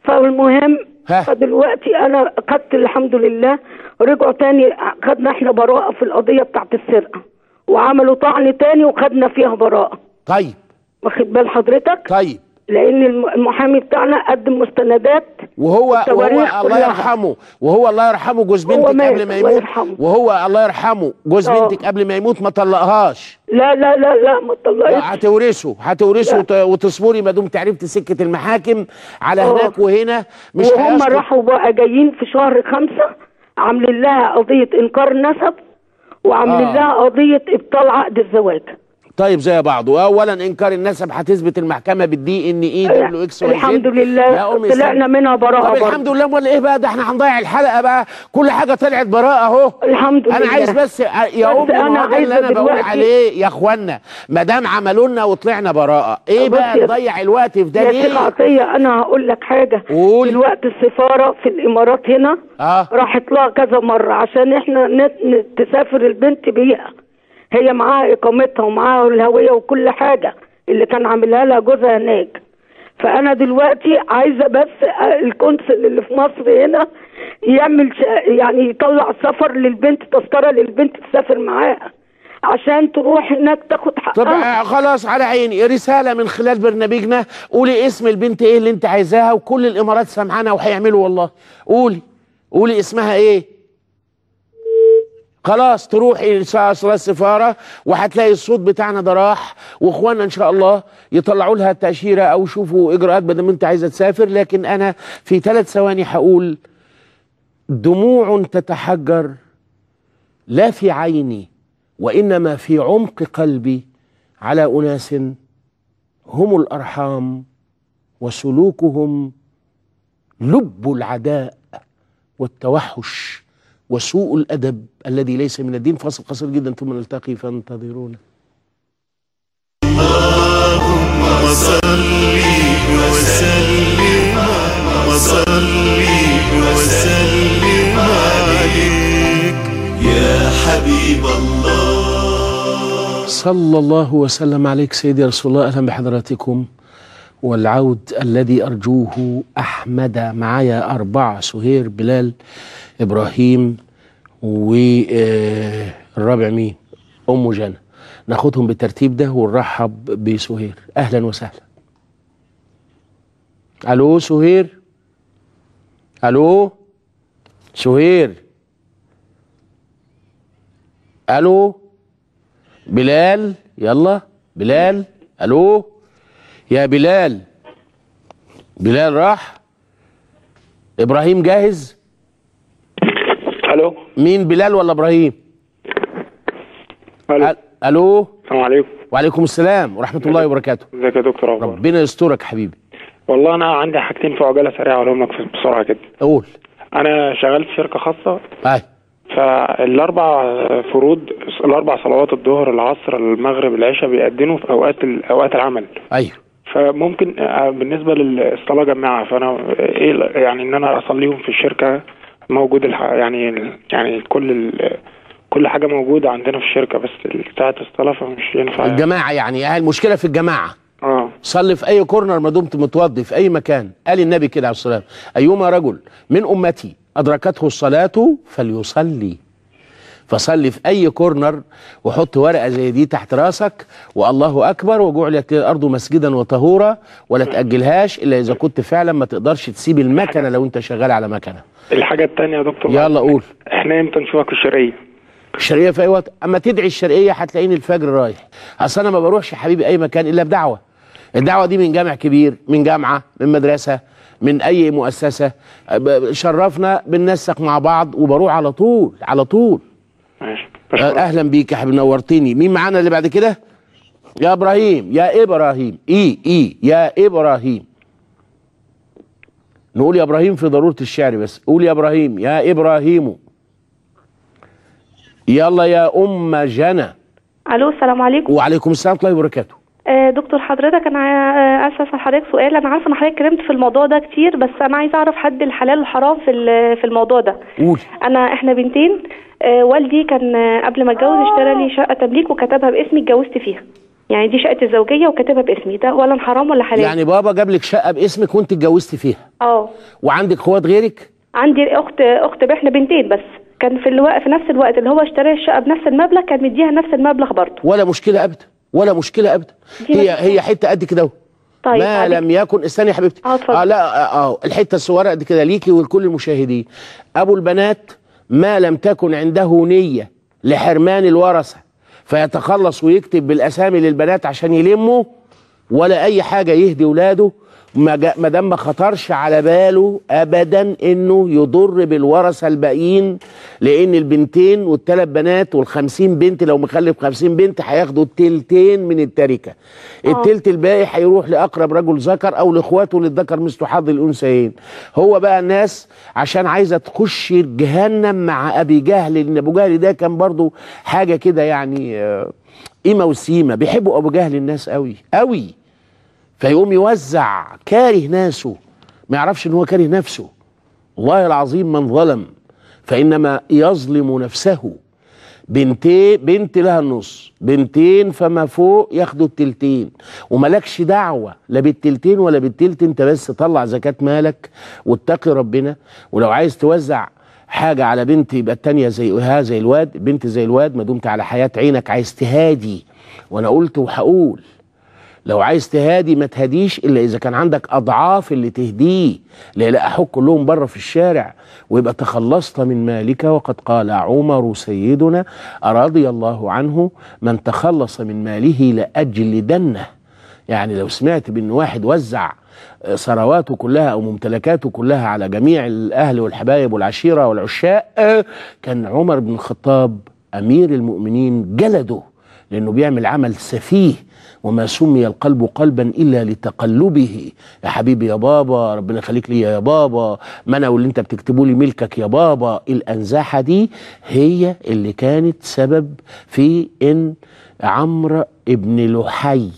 فالمهم
ها.
فدلوقتي انا خدت الحمد لله رجعوا تاني خدنا احنا براءه في القضيه بتاعت السرقه وعملوا طعن تاني وخدنا فيها براءه
طيب
واخد بال حضرتك
طيب
لان الم- المحامي بتاعنا قدم مستندات
وهو وهو
التواريخ
الله
كلها.
يرحمه وهو الله يرحمه جوز
هو
بنتك
مات،
قبل ما
الله
يموت
يرحمه.
وهو الله يرحمه جوز
آه.
بنتك قبل ما يموت ما طلقهاش
لا لا لا لا ما
لا،
طلعتش
هتورثه هتورثه
لا.
وت- وتصبري ما دمت عرفت سكه المحاكم على
آه.
هناك وهنا مش
وهم
هيسقط.
راحوا بقى جايين في شهر خمسة عاملين لها قضية إنكار نسب وعاملين
آه.
لها قضية إبطال عقد الزواج
طيب زي بعضه اولا انكار النسب هتثبت المحكمه بالدي ان اي دبليو اكس واي
الحمد
زد.
لله
يا أم
طلعنا
إسلام.
منها براءة
طب
برضه.
الحمد لله امال ايه بقى ده احنا هنضيع الحلقه بقى كل حاجه طلعت براءه اهو
الحمد
انا
لله.
عايز بس يا
بس
ام
أنا
ما هو ده اللي
عايزة
انا بقول
دلوقتي-
عليه يا اخوانا ما دام عملوا لنا وطلعنا براءه ايه
بص
بقى
يا-
نضيع الوقت في ده
يا شيخ
ليه
عطية أنا هقول لك حاجة
قول.
دلوقتي السفارة في الإمارات هنا
اه
راحت لها كذا مرة عشان إحنا نت- ن- تسافر البنت بيها هي معاها إقامتها ومعاها الهوية وكل حاجة اللي كان عاملها لها جوزها هناك فأنا دلوقتي عايزة بس القنصل اللي في مصر هنا يعمل ش- يعني يطلع سفر للبنت تذكرة للبنت تسافر معاها عشان تروح هناك تاخد
طب
حقها
آه، خلاص على عيني رساله من خلال برنامجنا قولي اسم البنت ايه اللي انت عايزاها وكل الامارات سامعانا وهيعملوا والله قولي قولي اسمها ايه خلاص تروحي صلاة السفارة وهتلاقي الصوت بتاعنا ده راح واخواننا ان شاء الله يطلعوا لها التأشيرة او يشوفوا اجراءات بدل ما انت عايزة تسافر لكن انا في ثلاث ثواني هقول دموع تتحجر لا في عيني وانما في عمق قلبي على اناس هم الارحام وسلوكهم لب العداء والتوحش وسوء الادب الذي ليس من الدين فاصل قصير جدا ثم نلتقي فانتظرونا
وصلي وسلم وصلي وسلم عليك يا حبيب الله
صلى الله وسلم عليك سيدي رسول الله اهلا بحضراتكم والعود الذي ارجوه احمد معايا اربعه سهير بلال ابراهيم والرابع مين ام جنى ناخدهم بالترتيب ده ونرحب بسهير اهلا وسهلا الو سهير الو سهير الو بلال يلا بلال الو يا بلال بلال راح ابراهيم جاهز
الو
مين بلال ولا ابراهيم
الو
أل- الو
السلام عليكم
وعليكم السلام ورحمه الله وبركاته
ازيك يا دكتور اخبار
ربنا يسترك حبيبي
والله انا عندي حاجتين في عجاله سريعه اقولهم لك بسرعه كده
قول
انا شغال في شركه خاصه
اي
فالاربع فروض الاربع صلوات الظهر العصر المغرب العشاء بيأذنوا في اوقات اوقات العمل
ايوه
فممكن آه، بالنسبه للصلاه جماعه فانا ايه ال- يعني ان انا اصليهم في الشركه موجود الح... يعني ال- يعني كل ال... كل حاجه موجوده عندنا في الشركه بس بتاعه الصلاه فمش ينفع يعني.
الجماعه يعني هي المشكله في الجماعه
اه
صلي في اي كورنر ما دمت متوضي في اي مكان قال النبي كده عليه الصلاه والسلام ايما رجل من امتي ادركته الصلاه فليصلي فصلي في اي كورنر وحط ورقه زي دي تحت راسك والله اكبر وجعلت الارض مسجدا وطهورا ولا تاجلهاش الا اذا كنت فعلا ما تقدرش تسيب المكنه لو انت شغال على مكنه
الحاجه الثانيه يا دكتور
يلا قول
احنا امتى نشوفك في الشرقيه
الشرقيه في اي وقت اما تدعي الشرقيه هتلاقيني الفجر رايح اصل انا ما بروحش يا حبيبي اي مكان الا بدعوه الدعوه دي من جامع كبير من جامعه من مدرسه من اي مؤسسه ب- شرفنا بننسق مع بعض وبروح على طول على طول
ماشي
اهلا بيك يا حبيبي نورتني مين معانا اللي بعد كده يا ابراهيم يا ابراهيم اي اي يا ابراهيم نقول يا ابراهيم في ضروره الشعر بس قول يا ابراهيم يا ابراهيم يلا يا ام جنى
الو السلام عليكم
وعليكم السلام ورحمه الله وبركاته
آه، دكتور حضرتك انا آه، عايزه اسال حضرتك سؤال انا عارفه ان حضرتك اتكلمت في الموضوع ده كتير بس انا عايزه اعرف حد الحلال والحرام في ال- في الموضوع ده
قول
انا احنا بنتين آه، والدي كان آه، قبل ما اتجوز اشترى لي شقه تمليك وكتبها باسمي اتجوزت فيها يعني دي شقه الزوجيه وكاتبها باسمي ده ولا حرام ولا حلال
يعني بابا جاب لك شقه باسمك وانت اتجوزت فيها
اه
وعندك اخوات غيرك
عندي اخت اخت احنا بنتين بس كان في الوقت في نفس الوقت اللي هو اشترى الشقه بنفس المبلغ كان مديها نفس المبلغ برضه
ولا مشكله ابدا ولا مشكله ابدا
دي
هي
مشكلة.
هي حته قد كده اهو
طيب
ما
عليك.
لم يكن استني يا حبيبتي
اه اتفضل.
اه لا اه, آه الحته الصغيره قد كده ليكي ولكل المشاهدين ابو البنات ما لم تكن عنده نيه لحرمان الورثه فيتخلص ويكتب بالاسامي للبنات عشان يلموا ولا اي حاجه يهدي ولاده ما جا- ما دام ما خطرش على باله ابدا انه يضر بالورثه الباقيين لان البنتين والثلاث بنات والخمسين بنت لو مخلف خمسين بنت هياخدوا التلتين من التركه التلت الباقي هيروح لاقرب رجل ذكر او لاخواته للذكر مثل حظ الانثيين هو بقى الناس عشان عايزه تخش جهنم مع ابي جهل لان ابو جهل ده كان برضو حاجه كده يعني آه، قيمه وسيمه بيحبوا ابو جهل الناس قوي قوي فيقوم يوزع كاره ناسه ما يعرفش ان هو كاره نفسه والله العظيم من ظلم فانما يظلم نفسه بنتين بنت لها النص بنتين فما فوق ياخدوا التلتين وملكش دعوة لا بالتلتين ولا بالتلت انت بس طلع زكاة مالك واتقي ربنا ولو عايز توزع حاجة على بنت يبقى التانية زيها زي الواد بنت زي الواد ما دمت على حياة عينك عايز تهادي وانا قلت وهقول لو عايز تهادي ما تهديش الا اذا كان عندك اضعاف اللي تهديه لا لا احك كلهم بره في الشارع ويبقى تخلصت من مالك وقد قال عمر سيدنا رضي الله عنه من تخلص من ماله لاجلدنه يعني لو سمعت بان واحد وزع ثرواته كلها او ممتلكاته كلها على جميع الاهل والحبايب والعشيره والعشاق آه، كان عمر بن الخطاب امير المؤمنين جلده لانه بيعمل عمل سفيه وما سمي القلب قلبا الا لتقلبه يا حبيبي يا بابا ربنا يخليك لي يا بابا ما انا واللي انت بتكتبه لي ملكك يا بابا الانزاحه دي هي اللي كانت سبب في ان عمرو ابن لحي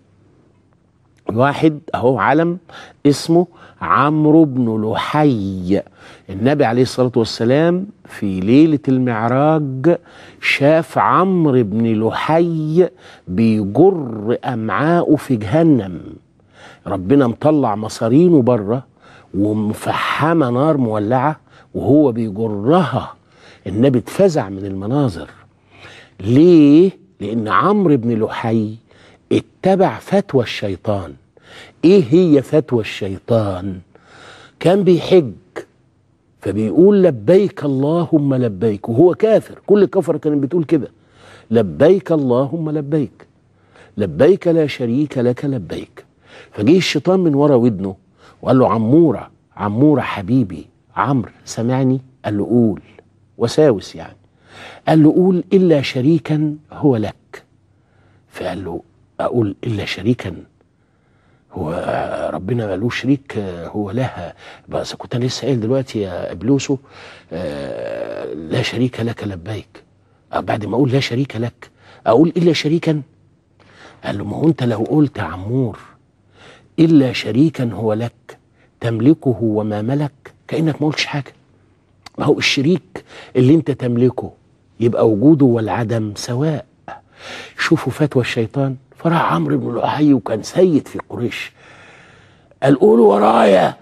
واحد اهو علم اسمه عمرو بن لحي النبي عليه الصلاة والسلام في ليلة المعراج شاف عمرو بن لحي بيجر أمعاءه في جهنم ربنا مطلع مصارينه بره ومفحمة نار مولعة وهو بيجرها النبي اتفزع من المناظر ليه؟ لأن عمرو بن لحي اتبع فتوى الشيطان ايه هي فتوى الشيطان كان بيحج فبيقول لبيك اللهم لبيك وهو كافر كل كفر كانت بتقول كده لبيك اللهم لبيك لبيك لا شريك لك لبيك فجه الشيطان من ورا ودنه وقال له عمورة عمورة حبيبي عمرو سمعني قال له قول وساوس يعني قال له قول الا شريكا هو لك فقال له اقول الا شريكا هو ربنا مالوش شريك آه، هو لها بس كنت انا لسه قايل دلوقتي يا ابلوسو آه، لا شريك لك لبيك آه، بعد ما اقول لا شريك لك اقول الا شريكا قال له ما هو انت لو قلت يا عمور الا شريكا هو لك تملكه وما ملك كانك ما قلتش حاجه ما هو الشريك اللي انت تملكه يبقى وجوده والعدم سواء شوفوا فتوى الشيطان فراح عمرو بن لؤي وكان سيد في قريش قال قولوا ورايا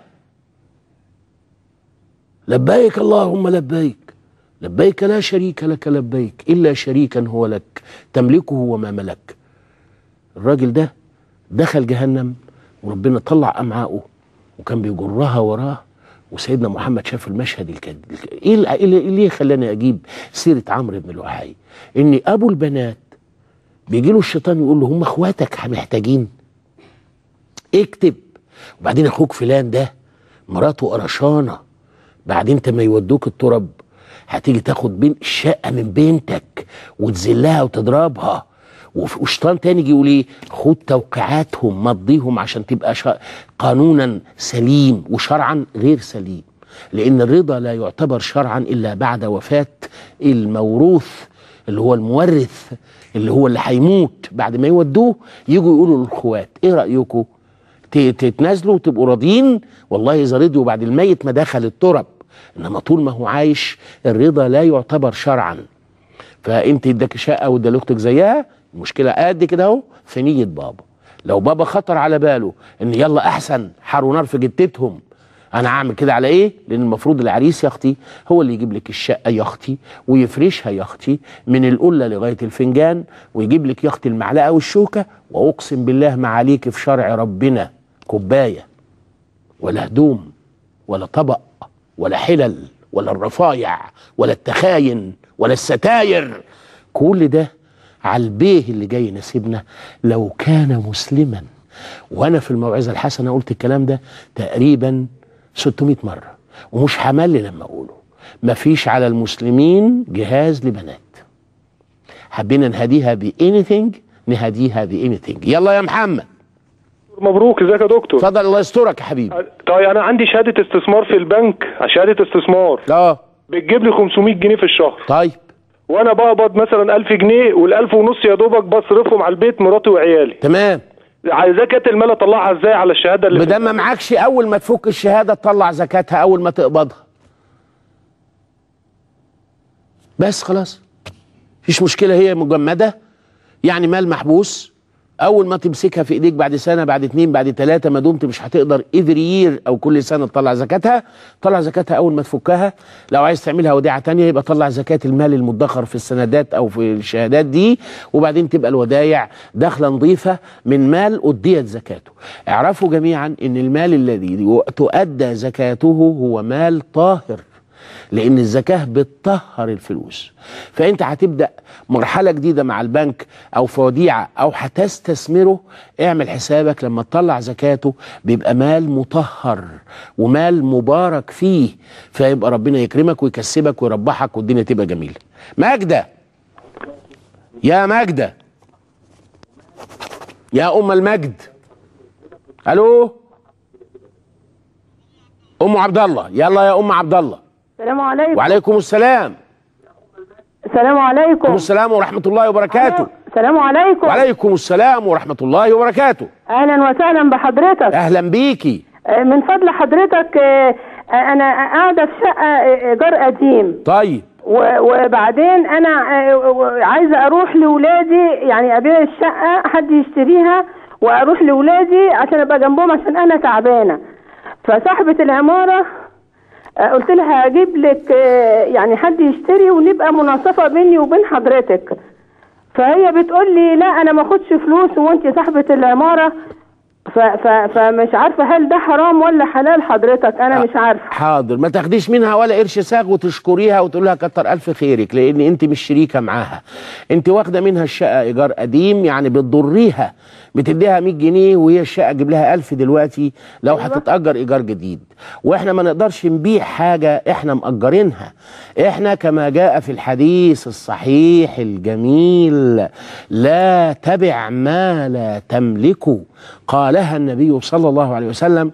لبيك اللهم لبيك لبيك لا شريك لك لبيك الا شريكا هو لك تملكه وما ملك الراجل ده دخل جهنم وربنا طلع امعائه وكان بيجرها وراه وسيدنا محمد شاف المشهد الكد ايه اللي- إيه اللي إيه اللي خلاني اجيب سيره عمرو بن لؤي ان ابو البنات بيجي له الشيطان يقول له هم اخواتك محتاجين اكتب وبعدين اخوك فلان ده مراته قرشانه بعدين انت ما يودوك الترب هتيجي تاخد بين الشقه من بنتك وتذلها وتضربها وف- وشيطان تاني يجي يقول ايه خد توقيعاتهم مضيهم عشان تبقى شا... قانونا سليم وشرعا غير سليم لان الرضا لا يعتبر شرعا الا بعد وفاه الموروث اللي هو المورث اللي هو اللي هيموت بعد ما يودوه يجوا يقولوا للاخوات ايه رايكم ت- تتنازلوا وتبقوا راضيين والله اذا رضيوا بعد الميت ما دخل الترب انما طول ما هو عايش الرضا لا يعتبر شرعا فانت اداك شقه وادى لاختك زيها المشكله قد كده اهو في نيه بابا لو بابا خطر على باله ان يلا احسن حر ونار في جتتهم انا اعمل كده على ايه لان المفروض العريس يا اختي هو اللي يجيب لك الشقه يا اختي ويفرشها يا اختي من القله لغايه الفنجان ويجيب لك يا اختي المعلقه والشوكه واقسم بالله ما عليك في شرع ربنا كوبايه ولا هدوم ولا طبق ولا حلل ولا الرفايع ولا التخاين ولا الستاير كل ده على البيه اللي جاي يناسبنا لو كان مسلما وانا في الموعظه الحسنه قلت الكلام ده تقريبا 600 مره ومش حمل لما اقوله مفيش على المسلمين جهاز لبنات حبينا نهديها بانيثينج نهديها بانيثينج يلا يا محمد
مبروك ازيك يا دكتور
اتفضل الله يسترك يا حبيبي
طيب انا عندي شهاده استثمار في البنك شهاده استثمار
اه
بتجيب لي 500 جنيه في الشهر
طيب
وانا بقبض مثلا 1000 جنيه وال1000 ونص يا دوبك بصرفهم على البيت مراتي وعيالي
تمام
زكاه المال اطلعها ازاي على الشهاده اللي
بدل ما معكش اول ما تفك الشهاده تطلع زكاتها اول ما تقبضها بس خلاص مفيش مشكله هي مجمده يعني مال محبوس اول ما تمسكها في ايديك بعد سنه بعد اتنين بعد تلاته ما دمت مش هتقدر افري يير او كل سنه تطلع زكاتها طلع زكاتها اول ما تفكها لو عايز تعملها وديعه تانية يبقى طلع زكاه المال المدخر في السندات او في الشهادات دي وبعدين تبقى الودايع دخله نظيفه من مال اديت زكاته اعرفوا جميعا ان المال الذي تؤدى زكاته هو مال طاهر لان الزكاه بتطهر الفلوس فانت هتبدا مرحله جديده مع البنك او في وديعه او هتستثمره اعمل حسابك لما تطلع زكاته بيبقى مال مطهر ومال مبارك فيه فيبقى ربنا يكرمك ويكسبك ويربحك والدنيا تبقى جميله ماجده يا ماجده يا ام المجد الو ام عبد الله يلا يا ام عبد الله
السلام عليكم
وعليكم السلام
السلام عليكم
وعليكم السلام ورحمة الله وبركاته
السلام عليكم
وعليكم السلام ورحمة الله وبركاته
اهلا وسهلا بحضرتك
أهلا بيكي
آه، من فضل حضرتك آه، آه، انا قاعده في شقه آه، ايجار قديم
طيب
و- وبعدين انا آه، و- عايزه اروح لاولادي يعني ابيع الشقه حد يشتريها واروح لاولادي عشان ابقى جنبهم عشان انا تعبانه فصاحبه العماره آه، قلت لها هجيب لك آه، يعني حد يشتري ونبقى مناصفه بيني وبين حضرتك فهي بتقول لي لا انا ما اخدش فلوس وانت صاحبه العماره ف ف فمش عارفه هل ده حرام ولا حلال حضرتك انا مش عارفه
حاضر ما تاخديش منها ولا قرش ساغ وتشكريها وتقول لها كتر الف خيرك لان انت مش شريكه معاها انت واخده منها الشقه ايجار قديم يعني بتضريها بتديها 100 جنيه وهي الشقه تجيب لها 1000 دلوقتي لو هتتاجر ايجار جديد واحنا ما نقدرش نبيع حاجه احنا مأجرينها احنا كما جاء في الحديث الصحيح الجميل لا تبع ما لا تملكه قالها النبي صلى الله عليه وسلم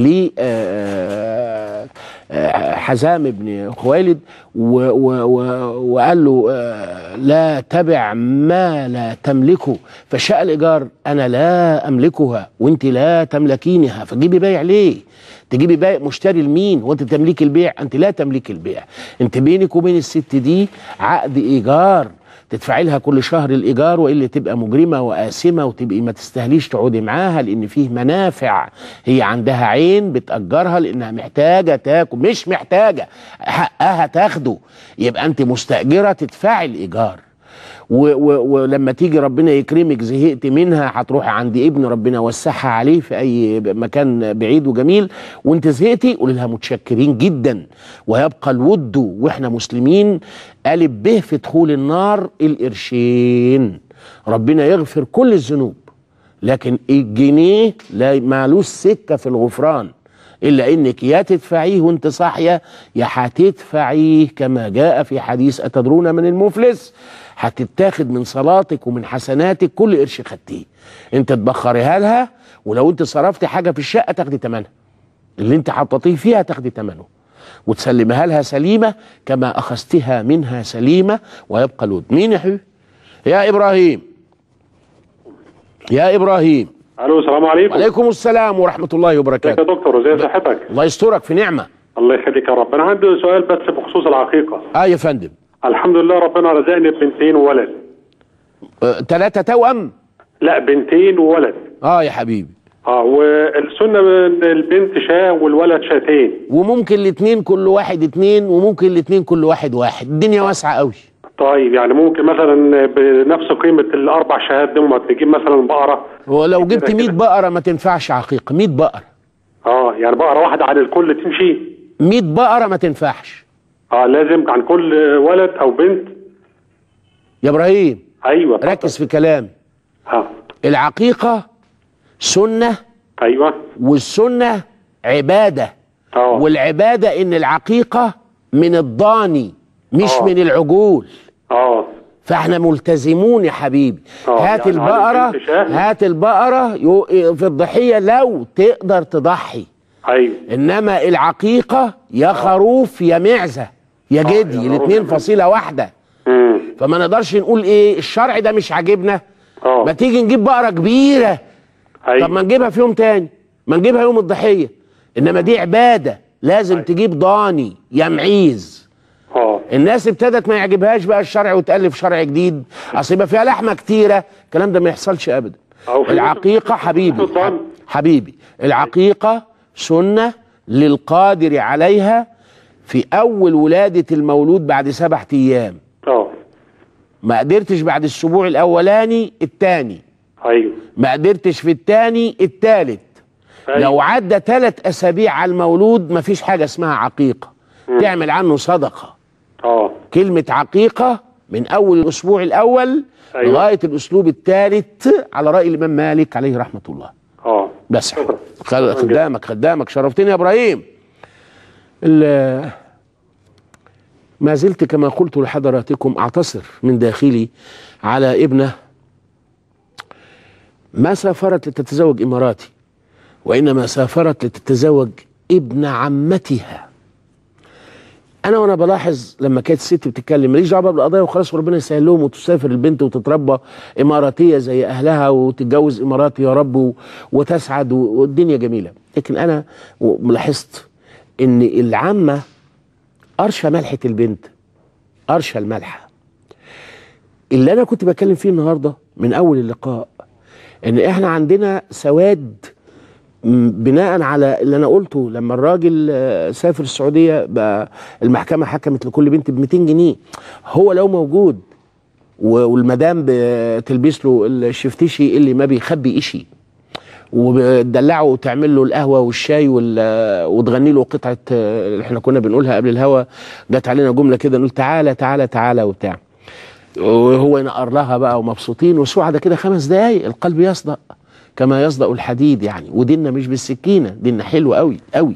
لحزام بن خويلد و- و- و- وقال له آه، لا تبع ما لا تملكه فشاء الإيجار أنا لا أملكها وأنت لا تملكينها فجيبي بايع ليه تجيبي بايع مشتري لمين وانت تملك البيع انت لا تملك البيع انت بينك وبين الست دي عقد ايجار تدفعي لها كل شهر الايجار والا تبقى مجرمه وقاسمه وتبقي ما تستاهليش تقعدي معاها لان فيه منافع هي عندها عين بتاجرها لانها محتاجه تاكل مش محتاجه حقها تاخده يبقى انت مستاجره تدفعي الايجار و- و- ولما تيجي ربنا يكرمك زهقت منها هتروحي عند ابن ربنا وسعها عليه في اي مكان بعيد وجميل وانت زهقتي قولي لها متشكرين جدا ويبقى الود واحنا مسلمين الف به في دخول النار القرشين ربنا يغفر كل الذنوب لكن الجنيه لا مالوش سكه في الغفران الا انك يا تدفعيه وانت صاحيه يا هتدفعيه كما جاء في حديث اتدرون من المفلس هتتاخد من صلاتك ومن حسناتك كل قرش خدتيه انت تبخريها لها ولو انت صرفتي حاجه في الشقه تاخدي ثمنها اللي انت حطيتيه فيها تاخدي ثمنه وتسلمها لها سليمه كما اخذتها منها سليمه ويبقى الود مين يا حبيبي يا ابراهيم يا ابراهيم
الو السلام عليكم
وعليكم السلام ورحمه الله
ازيك
وبركاته
يا دكتور ازي صحتك
الله يسترك في نعمه
الله يخليك يا رب انا عندي سؤال بس بخصوص العقيقه
اه يا فندم
الحمد لله ربنا رزقني ببنتين وولد
ثلاثة توأم
لا بنتين وولد
اه يا حبيبي
اه والسنه من البنت شاه والولد شاتين
وممكن الاثنين كل واحد اتنين وممكن الاثنين كل واحد واحد الدنيا واسعة قوي
طيب يعني ممكن مثلا بنفس قيمه الاربع شهات دي ما تجيب مثلا بقره
ولو جبت 100 بقرة ما تنفعش عقيقة 100 بقرة
اه يعني بقره واحده عن الكل تمشي
100 بقرة ما تنفعش
اه لازم عن كل ولد او بنت
يا ابراهيم
ايوه
ركز في كلامي
اه
العقيقة سنة
ايوه
والسنة عبادة
اه
والعبادة ان العقيقة من الضاني مش
آه.
من العجول
اه
فاحنا ملتزمون يا حبيبي
آه،
هات
يعني على
البقرة
البنت شاه.
هات البقرة يو- في الضحية لو تقدر تضحي
ايوه
انما العقيقة يا خروف يا معزة يا جدي
خروف
الاثنين
يا معزة.
فصيلة واحدة
امم
فما نقدرش نقول ايه الشرع ده مش عاجبنا
اه
ما تيجي نجيب بقرة كبيرة
ايوه
طب ما نجيبها في يوم تاني ما نجيبها يوم الضحية انما دي عبادة لازم تجيب ضاني يا معيز
اه
الناس ابتدت ما يعجبهاش بقى الشرع وتألف شرع جديد اصل يبقى فيها لحمه كتيره الكلام ده ما يحصلش ابدا
أو في
العقيقه حبيبي
الضان.
حبيبي العقيقه سنه للقادر عليها في اول ولاده المولود بعد سبعة ايام
اه
ما قدرتش بعد الاسبوع الاولاني الثاني
ايوه
ما قدرتش في الثاني الثالث
أيوة.
لو عدى ثلاث اسابيع على المولود ما فيش حاجه اسمها عقيقه تعمل عنه صدقه
اه
كلمة عقيقة من أول الأسبوع الأول
أيوة.
لغاية الأسلوب الثالث على رأي الإمام مالك عليه رحمة الله
اه
بس
شكرا.
خل- خدامك خدامك شرفتني يا إبراهيم ال- ما زلت كما قلت لحضراتكم أعتصر من داخلي على ابنة ما سافرت لتتزوج إماراتي وإنما سافرت لتتزوج ابن عمتها انا وانا بلاحظ لما كانت الست بتتكلم ماليش دعوه بقى بالقضايا وخلاص وربنا يسهل لهم وتسافر البنت وتتربى اماراتيه زي اهلها وتتجوز اماراتي يا رب و- وتسعد و- والدنيا جميله لكن انا و- لاحظت ان العمه ارشى ملحه البنت ارشى الملحه اللي انا كنت بتكلم فيه النهارده من اول اللقاء ان احنا عندنا سواد م- بناء على اللي انا قلته لما الراجل آه، سافر السعوديه بقى المحكمه حكمت لكل بنت ب 200 جنيه هو لو موجود و- والمدام بتلبس له الشفتشي اللي ما بيخبي إشي وتدلعه وتعمل له القهوه والشاي وال- وتغني له قطعه آه، اللي احنا كنا بنقولها قبل الهوا جت علينا جمله كده نقول تعالى تعالى تعالى وبتاع وهو ينقر لها بقى ومبسوطين وسعدة كده خمس دقايق القلب يصدأ كما يصدأ الحديد يعني وديننا مش بالسكينة ديننا حلو قوي قوي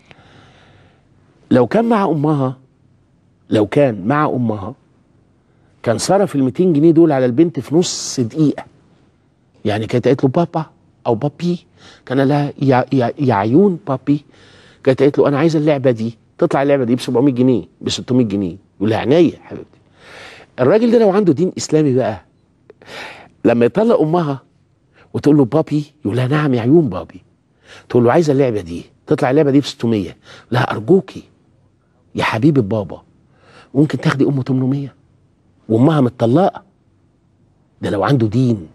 لو كان مع أمها لو كان مع أمها كان صرف ال 200 جنيه دول على البنت في نص دقيقة يعني كانت قالت له بابا أو بابي كان لها يا, يا, يا عيون بابي كانت قالت له أنا عايزة اللعبة دي تطلع اللعبة دي ب 700 جنيه ب 600 جنيه يقول لها عينيا يا حبيبتي الراجل ده لو عنده دين اسلامي بقى لما يطلق امها وتقول له بابي يقول لها نعم يا عيون بابي تقول له عايزه اللعبه دي تطلع اللعبه دي ب 600 لا ارجوكي يا حبيبه بابا ممكن تاخدي امه 800 وامها متطلقه ده لو عنده دين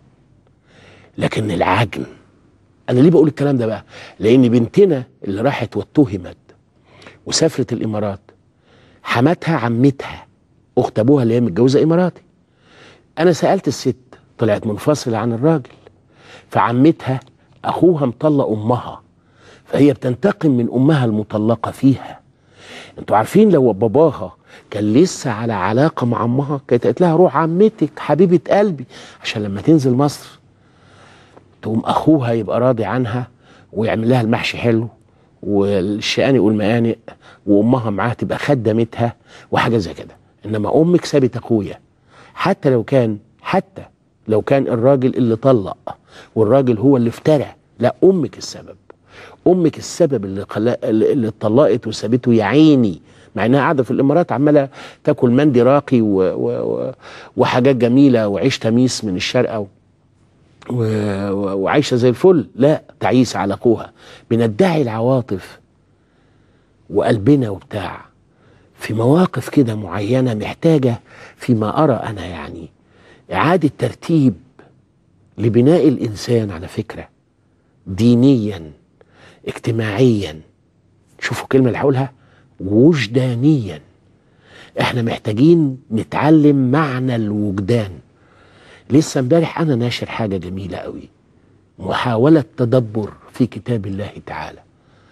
لكن العجن انا ليه بقول الكلام ده بقى لان بنتنا اللي راحت واتهمت وسافرت الامارات حماتها عمتها اخت ابوها اللي هي متجوزه اماراتي انا سالت الست طلعت منفصله عن الراجل فعمتها اخوها مطلق امها فهي بتنتقم من امها المطلقه فيها انتوا عارفين لو باباها كان لسه على علاقه مع امها كانت قالت لها روح عمتك حبيبه قلبي عشان لما تنزل مصر تقوم اخوها يبقى راضي عنها ويعمل لها المحشي حلو والشقانق والمقانق وامها معاها تبقى خدمتها وحاجه زي كده انما امك سابت اخويا حتى لو كان حتى لو كان الراجل اللي طلق والراجل هو اللي افترى لا امك السبب امك السبب اللي خلا اللي اتطلقت وسابته يا عيني مع انها قاعده في الامارات عماله تاكل مندي راقي و و و وحاجات جميله وعيش تميس من الشارقه و و و وعايشه زي الفل لا تعيس على اخوها بندعي العواطف وقلبنا وبتاع في مواقف كده معينه محتاجه فيما ارى انا يعني اعاده ترتيب لبناء الانسان على فكره دينيا اجتماعيا شوفوا الكلمه اللي هقولها وجدانيا احنا محتاجين نتعلم معنى الوجدان لسه امبارح انا ناشر حاجه جميله قوي محاوله تدبر في كتاب الله تعالى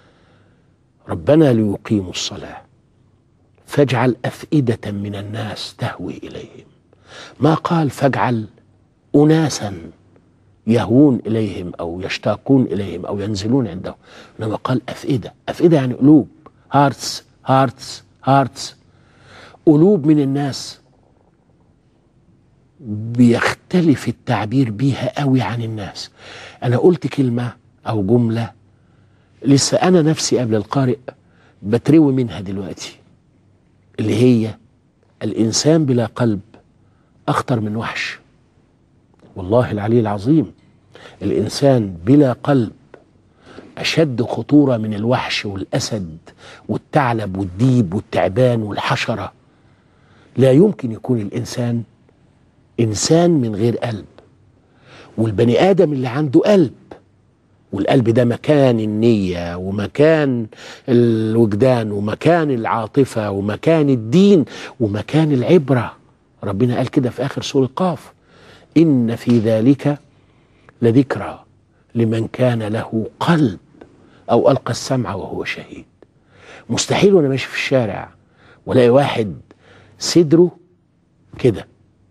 ربنا ليقيموا الصلاه فاجعل افئده من الناس تهوي اليهم ما قال فاجعل اناسا يهوون اليهم او يشتاقون اليهم او ينزلون عندهم انما قال افئده افئده يعني قلوب هارتس هارتس هارتس قلوب من الناس بيختلف التعبير بيها قوي عن الناس انا قلت كلمه او جمله لسه انا نفسي قبل القارئ بتروي منها دلوقتي اللي هي الانسان بلا قلب اخطر من وحش والله العلي العظيم الانسان بلا قلب اشد خطوره من الوحش والاسد والثعلب والديب والتعبان والحشره لا يمكن يكون الانسان انسان من غير قلب والبني ادم اللي عنده قلب والقلب ده مكان النيه ومكان الوجدان ومكان العاطفه ومكان الدين ومكان العبره ربنا قال كده في اخر سوره قاف ان في ذلك لذكرى لمن كان له قلب او القى السمع وهو شهيد مستحيل وانا ماشي في الشارع والاقي واحد صدره كده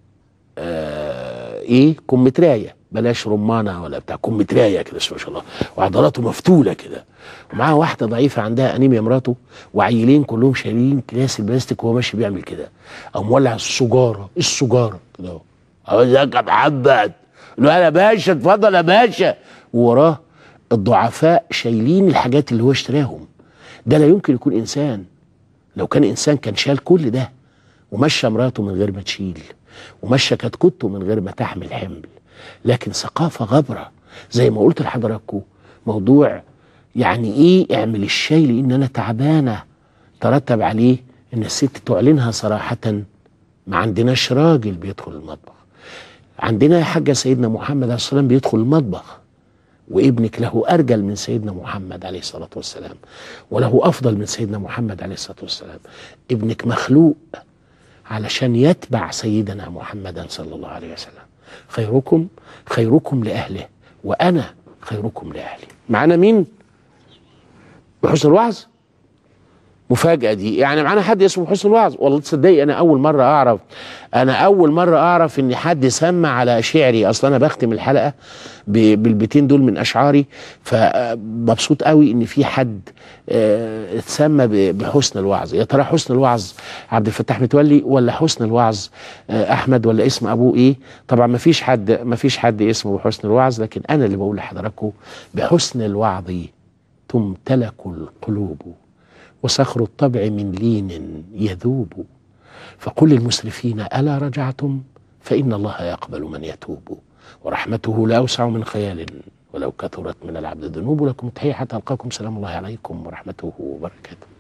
آه ايه كمترايه بلاش رمانه ولا بتاع كمترايه كده ما شاء الله وعضلاته مفتوله كده ومعاه واحده ضعيفه عندها انيميا مراته وعيلين كلهم شايلين كلاس البلاستيك وهو ماشي بيعمل كده او مولع السجاره السجاره كده اهو ازيك يا محمد لا يا باشا اتفضل يا باشا ووراه الضعفاء شايلين الحاجات اللي هو اشتراهم ده لا يمكن يكون انسان لو كان انسان كان شال كل ده ومشى مراته من غير ما تشيل ومشى كتكوته من غير ما تحمل حمل لكن ثقافه غبره زي ما قلت لحضراتكم موضوع يعني ايه اعمل الشاي لان انا تعبانه ترتب عليه ان الست تعلنها صراحه ما عندناش راجل بيدخل المطبخ عندنا يا حاجه سيدنا محمد عليه الصلاه والسلام بيدخل المطبخ وابنك له ارجل من سيدنا محمد عليه الصلاه والسلام وله افضل من سيدنا محمد عليه الصلاه والسلام ابنك مخلوق علشان يتبع سيدنا محمدا صلى الله عليه وسلم خيركم خيركم لاهله وانا خيركم لاهلي معانا مين بحسن الوعظ مفاجأة دي يعني معانا حد اسمه حسن الوعظ والله تصدقي أنا أول مرة أعرف أنا أول مرة أعرف إن حد سمع على شعري أصلا أنا بختم الحلقة ب- بالبيتين دول من أشعاري فمبسوط قوي إن في حد آه، اتسمى ب- بحسن الوعظ يا ترى حسن الوعظ عبد الفتاح متولي ولا حسن الوعظ آه، أحمد ولا اسم أبوه إيه طبعا ما فيش حد ما فيش حد اسمه بحسن الوعظ لكن أنا اللي بقول لحضراتكم بحسن الوعظ تمتلك القلوب وصخر الطبع من لين يذوب فقل للمسرفين ألا رجعتم فإن الله يقبل من يتوب ورحمته لا أوسع من خيال ولو كثرت من العبد ذنوب لكم تحية حتى ألقاكم سلام الله عليكم ورحمته وبركاته